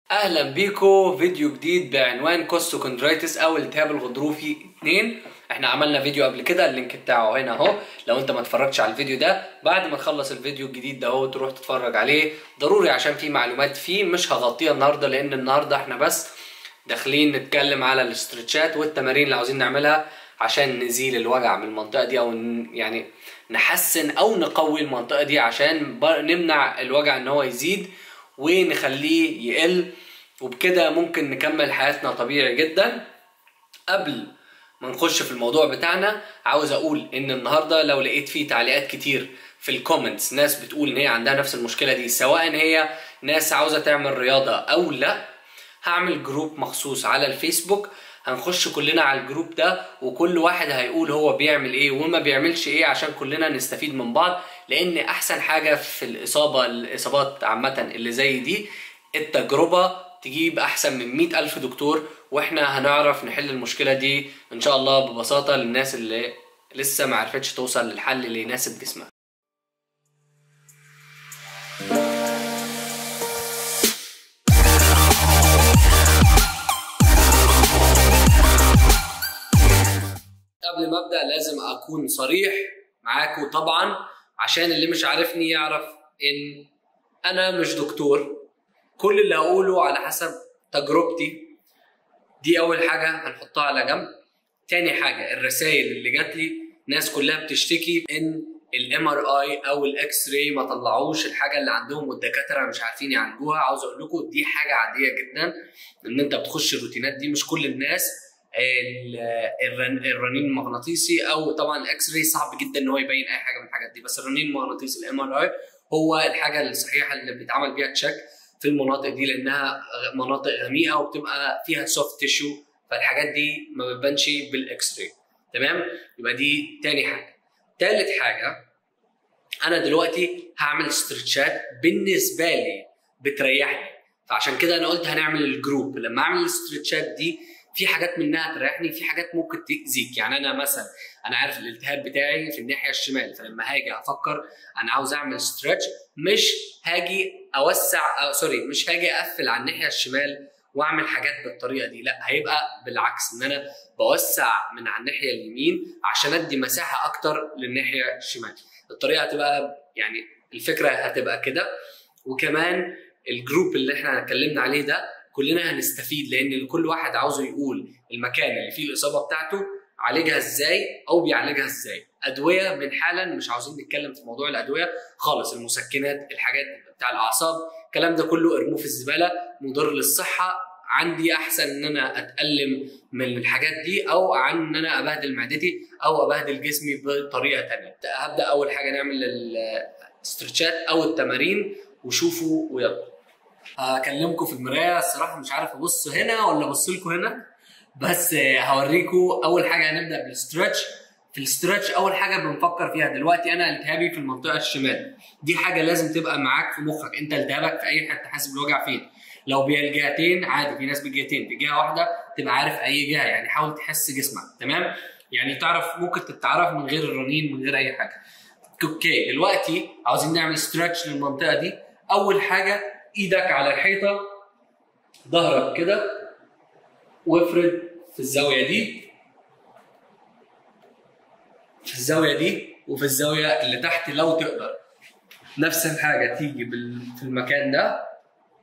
اهلا بيكم فيديو جديد بعنوان كوستوكوندرايتس او التهاب الغضروفي 2 احنا عملنا فيديو قبل كده اللينك بتاعه هنا اهو لو انت ما اتفرجتش على الفيديو ده بعد ما تخلص الفيديو الجديد ده اهو تروح تتفرج عليه ضروري عشان في معلومات فيه مش هغطيها النهارده لان النهارده احنا بس داخلين نتكلم على الاسترتشات والتمارين اللي عاوزين نعملها عشان نزيل الوجع من المنطقه دي او ن- يعني نحسن او نقوي المنطقه دي عشان بر- نمنع الوجع ان هو يزيد ونخليه يقل وبكده ممكن نكمل حياتنا طبيعي جدا قبل ما نخش في الموضوع بتاعنا عاوز اقول ان النهارده لو لقيت فيه تعليقات كتير في الكومنتس ناس بتقول ان هي عندها نفس المشكله دي سواء هي ناس عاوزه تعمل رياضه او لا هعمل جروب مخصوص على الفيسبوك هنخش كلنا على الجروب ده وكل واحد هيقول هو بيعمل ايه وما بيعملش ايه عشان كلنا نستفيد من بعض لان احسن حاجه في الاصابه الاصابات عامه اللي زي دي التجربه تجيب احسن من مئة الف دكتور واحنا هنعرف نحل المشكله دي ان شاء الله ببساطه للناس اللي لسه ما عرفتش توصل للحل اللي يناسب جسمها قبل ما ابدا لازم اكون صريح معاكم طبعا عشان اللي مش عارفني يعرف ان انا مش دكتور كل اللي هقوله على حسب تجربتي دي اول حاجه هنحطها على جنب تاني حاجه الرسائل اللي جات لي ناس كلها بتشتكي ان الام ار اي او الاكس راي ما طلعوش الحاجه اللي عندهم والدكاتره مش عارفين يعالجوها عاوز اقول لكم دي حاجه عاديه جدا ان انت بتخش الروتينات دي مش كل الناس ال- الرن- الرنين المغناطيسي او طبعا الاكس راي صعب جدا ان هو يبين اي حاجه من الحاجات دي بس الرنين المغناطيسي الام ار اي هو الحاجه الصحيحه اللي بيتعمل بيها تشيك في المناطق دي لانها مناطق غميقه وبتبقى فيها سوفت تيشو فالحاجات دي ما بتبانش بالاكس راي تمام يبقى دي تاني حاجه تالت حاجه انا دلوقتي هعمل استرتشات بالنسبه لي بتريحني فعشان كده انا قلت هنعمل الجروب لما اعمل الاسترتشات دي في حاجات منها تريحني في حاجات ممكن تاذيك يعني انا مثلا انا عارف الالتهاب بتاعي في الناحيه الشمال فلما هاجي افكر انا عاوز اعمل ستريتش مش هاجي اوسع أو سوري مش هاجي اقفل على الناحيه الشمال واعمل حاجات بالطريقه دي لا هيبقى بالعكس ان انا بوسع من على الناحيه اليمين عشان ادي مساحه اكتر للناحيه الشمال الطريقه هتبقى يعني الفكره هتبقى كده وكمان الجروب اللي احنا اتكلمنا عليه ده كلنا هنستفيد لان كل واحد عاوزه يقول المكان اللي فيه الاصابه بتاعته عالجها ازاي او بيعالجها ازاي ادويه من حالا مش عاوزين نتكلم في موضوع الادويه خالص المسكنات الحاجات بتاع الاعصاب الكلام ده كله ارموه في الزباله مضر للصحه عندي احسن ان انا اتالم من الحاجات دي او عن ان انا ابهدل معدتي او ابهدل جسمي بطريقه تانية هبدا اول حاجه نعمل الاسترتشات او التمارين وشوفوا ويلا هكلمكم في المرايه الصراحه مش عارف ابص هنا ولا ابص لكم هنا بس هوريكم اول حاجه هنبدا بالاسترتش في الاسترتش اول حاجه بنفكر فيها دلوقتي انا التهابي في المنطقه الشمال دي حاجه لازم تبقى معاك في مخك انت التهابك في اي حته حاسس بالوجع فين لو بالجهتين عادي في ناس بالجهتين بجهه واحده تبقى عارف اي جهه يعني حاول تحس جسمك تمام يعني تعرف ممكن تتعرف من غير الرنين من غير اي حاجه اوكي دلوقتي عاوزين نعمل ستريتش للمنطقه دي اول حاجه ايدك على الحيطه ظهرك كده وافرد في الزاويه دي في الزاويه دي وفي الزاويه اللي تحت لو تقدر نفس الحاجه تيجي بال... في المكان ده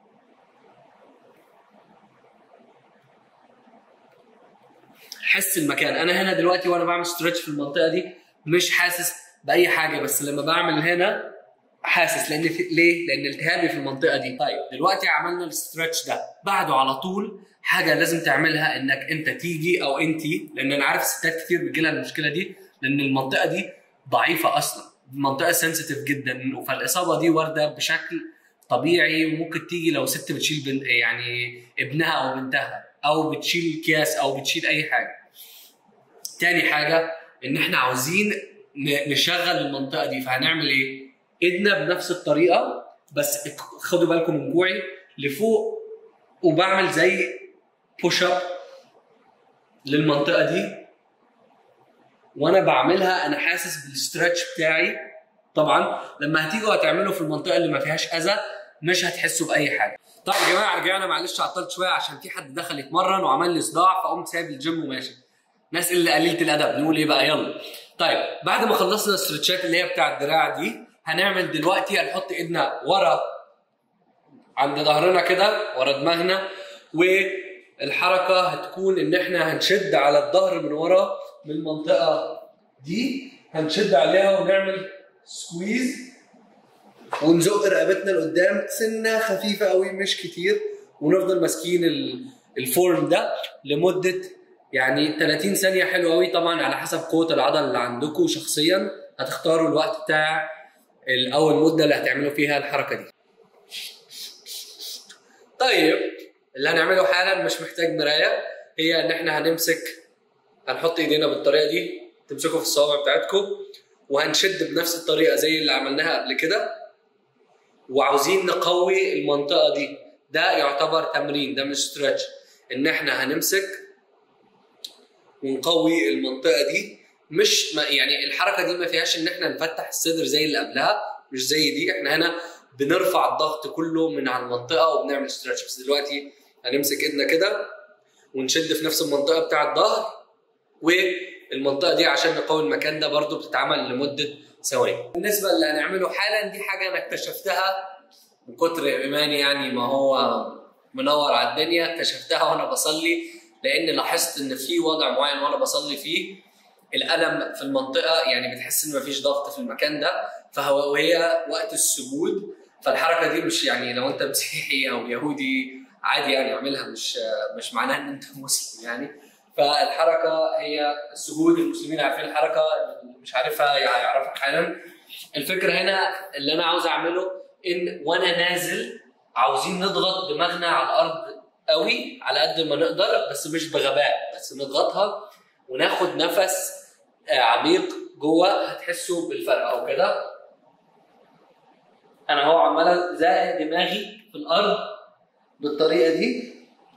حس المكان انا هنا دلوقتي وانا بعمل ستريتش في المنطقه دي مش حاسس باي حاجه بس لما بعمل هنا حاسس لان في... ليه؟ لان التهابي في المنطقه دي. طيب دلوقتي عملنا الستريتش ده، بعده على طول حاجه لازم تعملها انك انت تيجي او انت لان انا عارف ستات كتير بيجي لها المشكله دي لان المنطقه دي ضعيفه اصلا، منطقه سنسيتيف جدا فالاصابه دي وارده بشكل طبيعي وممكن تيجي لو ست بتشيل بن... يعني ابنها او بنتها او بتشيل اكياس او بتشيل اي حاجه. تاني حاجه ان احنا عاوزين ن- نشغل المنطقه دي فهنعمل ايه؟ ايدنا بنفس الطريقه بس خدوا بالكم من كوعي لفوق وبعمل زي بوش اب للمنطقه دي وانا بعملها انا حاسس بالستريتش بتاعي طبعا لما هتيجوا هتعملوا في المنطقه اللي ما فيهاش اذى مش هتحسوا باي حاجه طيب يا جماعه رجعنا معلش عطلت شويه عشان في حد دخل يتمرن وعمل لي صداع فقمت سايب الجيم وماشي ناس اللي قليله الادب نقول ايه بقى يلا طيب بعد ما خلصنا الاسترتشات اللي هي بتاع الدراع دي هنعمل دلوقتي هنحط ايدنا ورا عند ظهرنا كده ورا دماغنا والحركه هتكون ان احنا هنشد على الظهر من ورا من المنطقه دي هنشد عليها ونعمل سكويز ونزق رقبتنا لقدام سنه خفيفه قوي مش كتير ونفضل ماسكين ال- الفورم ده لمده يعني 30 ثانيه حلوه قوي طبعا على حسب قوه العضله اللي عندكم شخصيا هتختاروا الوقت بتاع ال- او المده اللي هتعملوا فيها الحركه دي طيب اللي هنعمله حالا مش محتاج مرايه هي ان احنا هنمسك هنحط ايدينا بالطريقه دي تمسكوا في الصوابع بتاعتكم وهنشد بنفس الطريقه زي اللي عملناها قبل كده وعاوزين نقوي المنطقه دي ده يعتبر تمرين ده مش ستريتش ان احنا هنمسك ونقوي المنطقه دي مش ما يعني الحركه دي ما فيهاش ان احنا نفتح الصدر زي اللي قبلها مش زي دي احنا هنا بنرفع الضغط كله من على المنطقه وبنعمل ستريتش بس دلوقتي هنمسك ايدنا كده ونشد في نفس المنطقه بتاع الظهر والمنطقه دي عشان نقوي المكان ده برضو بتتعمل لمده ثواني بالنسبه اللي هنعمله حالا دي حاجه انا اكتشفتها من كتر ايماني يعني ما هو منور على الدنيا اكتشفتها وانا بصلي لان لاحظت ان في وضع معين وانا بصلي فيه الالم في المنطقه يعني بتحس ان مفيش ضغط في المكان ده فهو وهي وقت السجود فالحركه دي مش يعني لو انت مسيحي او يهودي عادي يعني اعملها مش مش معناها ان انت مسلم يعني فالحركه هي السجود المسلمين عارفين الحركه اللي مش عارفها يعرفها حالا الفكره هنا اللي انا عاوز اعمله ان وانا نازل عاوزين نضغط دماغنا على الارض قوي على قد ما نقدر بس مش بغباء بس نضغطها وناخد نفس آه، عميق جوه هتحسوا بالفرق او كده انا هو عمال زائد دماغي في الارض بالطريقه دي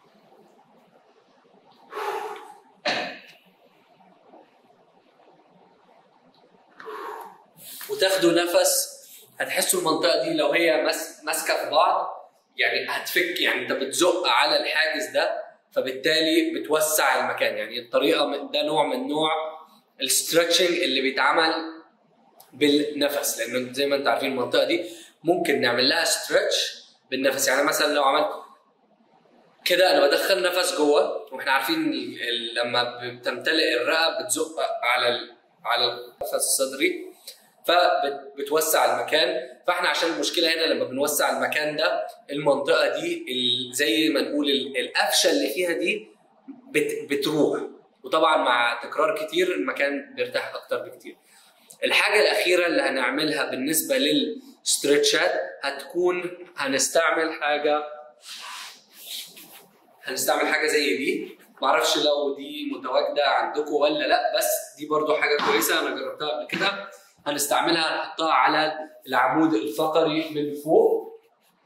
وتاخدوا نفس هتحسوا المنطقه دي لو هي ماس- ماسكه في بعض يعني هتفك يعني انت بتزق على الحاجز ده فبالتالي بتوسع المكان يعني الطريقه من- ده نوع من نوع الستريتشنج اللي بيتعمل بالنفس لانه زي ما انت عارفين المنطقه دي ممكن نعمل لها ستريتش بالنفس يعني مثلا لو عملت كده انا بدخل نفس جوه واحنا عارفين ال- ال- لما بتمتلئ الرئه بتزق على ال- على النفس الصدري فبتوسع المكان فاحنا عشان المشكله هنا لما بنوسع المكان ده المنطقه دي ال- زي ما نقول ال- القفشه اللي فيها دي بت- بتروح وطبعا مع تكرار كتير المكان بيرتاح اكتر بكتير الحاجه الاخيره اللي هنعملها بالنسبه للستريتشات هتكون هنستعمل حاجه هنستعمل حاجه زي دي معرفش لو دي متواجده عندكم ولا لا بس دي برضو حاجه كويسه انا جربتها قبل كده هنستعملها نحطها على العمود الفقري من فوق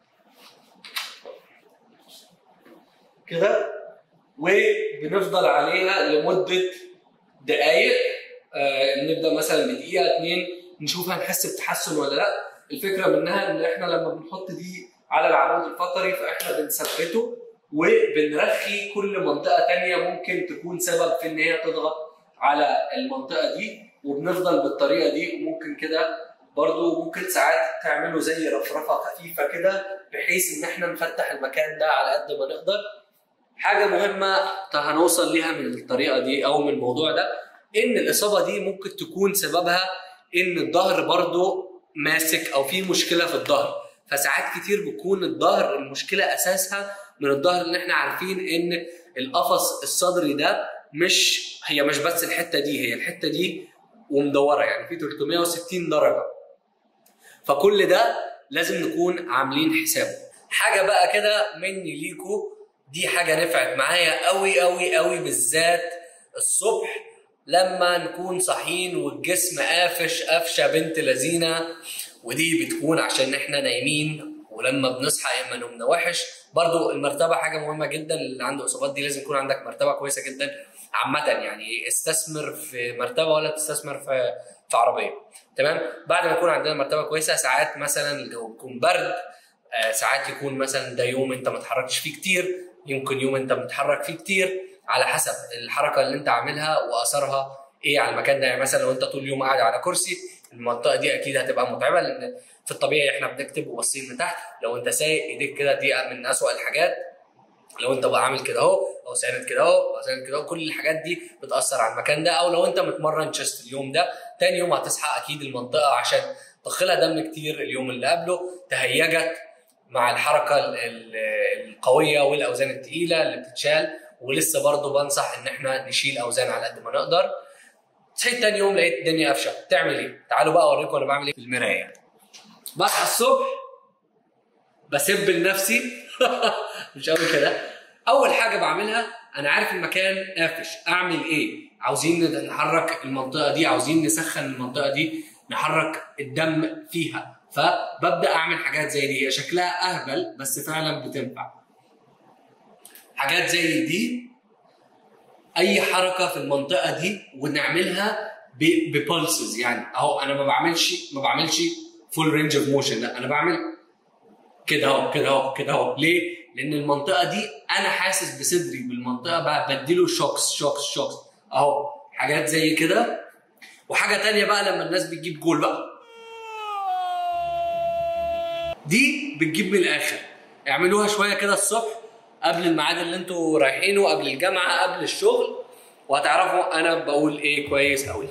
كده وبنفضل عليها لمده دقائق آه نبدا مثلا بدقيقه اتنين نشوف هنحس بتحسن ولا لا الفكره منها ان احنا لما بنحط دي على العمود الفقري فاحنا بنثبته وبنرخي كل منطقه تانية ممكن تكون سبب في ان هي تضغط على المنطقه دي وبنفضل بالطريقه دي وممكن كده برضو ممكن ساعات تعملوا زي رفرفه خفيفه كده بحيث ان احنا نفتح المكان ده على قد ما نقدر حاجه مهمه هنوصل ليها من الطريقه دي او من الموضوع ده ان الاصابه دي ممكن تكون سببها ان الظهر برضو ماسك او في مشكله في الظهر فساعات كتير بيكون الظهر المشكله اساسها من الظهر ان احنا عارفين ان القفص الصدري ده مش هي مش بس الحته دي هي الحته دي ومدوره يعني في 360 درجه فكل ده لازم نكون عاملين حسابه حاجه بقى كده مني ليكو دي حاجه نفعت معايا قوي قوي قوي بالذات الصبح لما نكون صاحيين والجسم قافش قفشه بنت لذينه ودي بتكون عشان احنا نايمين ولما بنصحى يا اما نومنا وحش برضو المرتبه حاجه مهمه جدا اللي عنده اصابات دي لازم يكون عندك مرتبه كويسه جدا عامه يعني استثمر في مرتبه ولا تستثمر في في عربيه تمام بعد ما يكون عندنا مرتبه كويسه ساعات مثلا الجو يكون برد آه ساعات يكون مثلا ده يوم انت ما اتحركتش فيه كتير يمكن يوم انت متحرك فيه كتير على حسب الحركه اللي انت عاملها واثرها ايه على المكان ده يعني مثلا لو انت طول اليوم قاعد على كرسي المنطقه دي اكيد هتبقى متعبه لان في الطبيعي احنا بنكتب وباصين لتحت لو انت سايق ايديك كده دي من اسوأ الحاجات لو انت بقى عامل كده اهو او ساند كده اهو او ساند كده اهو كل الحاجات دي بتاثر على المكان ده او لو انت متمرن تشست اليوم ده تاني يوم هتصحى اكيد المنطقه عشان ضخلها دم كتير اليوم اللي قبله تهيجت مع الحركه ال- ال- القويه والاوزان الثقيله اللي بتتشال ولسه برضه بنصح ان احنا نشيل اوزان على قد ما نقدر صحيت تاني يوم لقيت الدنيا قفشه تعمل ايه؟ تعالوا بقى اوريكم انا بعمل ايه في المرايه بصحى الصبح بسب لنفسي مش قوي كده اول حاجه بعملها انا عارف المكان قافش اعمل ايه عاوزين نحرك المنطقه دي عاوزين نسخن المنطقه دي نحرك الدم فيها فببدا اعمل حاجات زي دي هي شكلها اهبل بس فعلا بتنفع حاجات زي دي اي حركه في المنطقه دي ونعملها ببلسز يعني اهو انا ما بعملش ما بعملش فول رينج اوف موشن لا انا بعمل كده اهو كده اهو كده اهو ليه؟ لان المنطقه دي انا حاسس بصدري بالمنطقه بقى بديله شوكس شوكس شوكس اهو حاجات زي كده وحاجه تانية بقى لما الناس بتجيب جول بقى دي بتجيب من الاخر اعملوها شويه كده الصبح قبل الميعاد اللي انتوا رايحينه قبل الجامعه قبل الشغل وهتعرفوا انا بقول ايه كويس قوي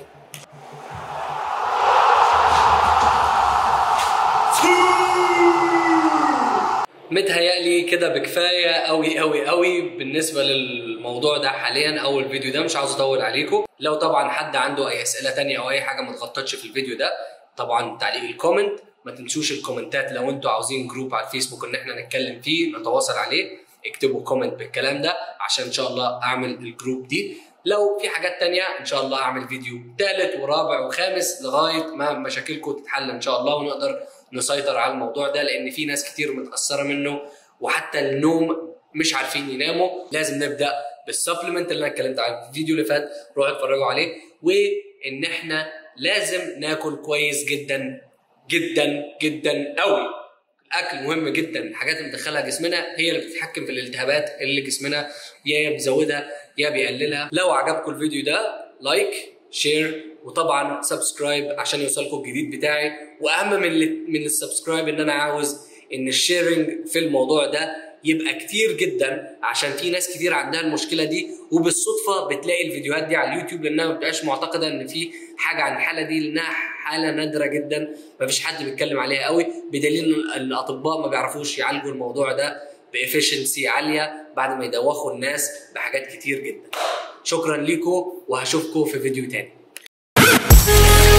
متهيألي كده بكفايه قوي قوي قوي بالنسبه للموضوع ده حاليا او الفيديو ده مش عاوز اطول عليكم لو طبعا حد عنده اي اسئله تانية او اي حاجه ما اتغطتش في الفيديو ده طبعا تعليق الكومنت ما تنسوش الكومنتات لو انتوا عاوزين جروب على الفيسبوك ان احنا نتكلم فيه نتواصل عليه اكتبوا كومنت بالكلام ده عشان ان شاء الله اعمل الجروب دي لو في حاجات تانية ان شاء الله اعمل فيديو ثالث ورابع وخامس لغايه ما مشاكلكم تتحل ان شاء الله ونقدر نسيطر على الموضوع ده لان في ناس كتير متاثره منه وحتى النوم مش عارفين يناموا لازم نبدا بالسبلمنت اللي انا اتكلمت عنه في الفيديو اللي فات روحوا اتفرجوا عليه وان احنا لازم ناكل كويس جدا جدا جدا قوي الاكل مهم جدا الحاجات اللي بندخلها جسمنا هي اللي بتتحكم في الالتهابات اللي جسمنا يا بيزودها يا بيقللها لو عجبكم الفيديو ده لايك شير وطبعا سبسكرايب عشان يوصلكم الجديد بتاعي واهم من ال- من السبسكرايب ان انا عاوز ان الشيرنج في الموضوع ده يبقى كتير جدا عشان في ناس كتير عندها المشكله دي وبالصدفه بتلاقي الفيديوهات دي على اليوتيوب لانها ما بتبقاش معتقده ان في حاجه عن الحاله دي لانها حاله نادره جدا ما فيش حد بيتكلم عليها قوي بدليل ان الاطباء ما بيعرفوش يعالجوا الموضوع ده بافشنسي عاليه بعد ما يدوخوا الناس بحاجات كتير جدا شكرا ليكم وهشوفكم في فيديو تاني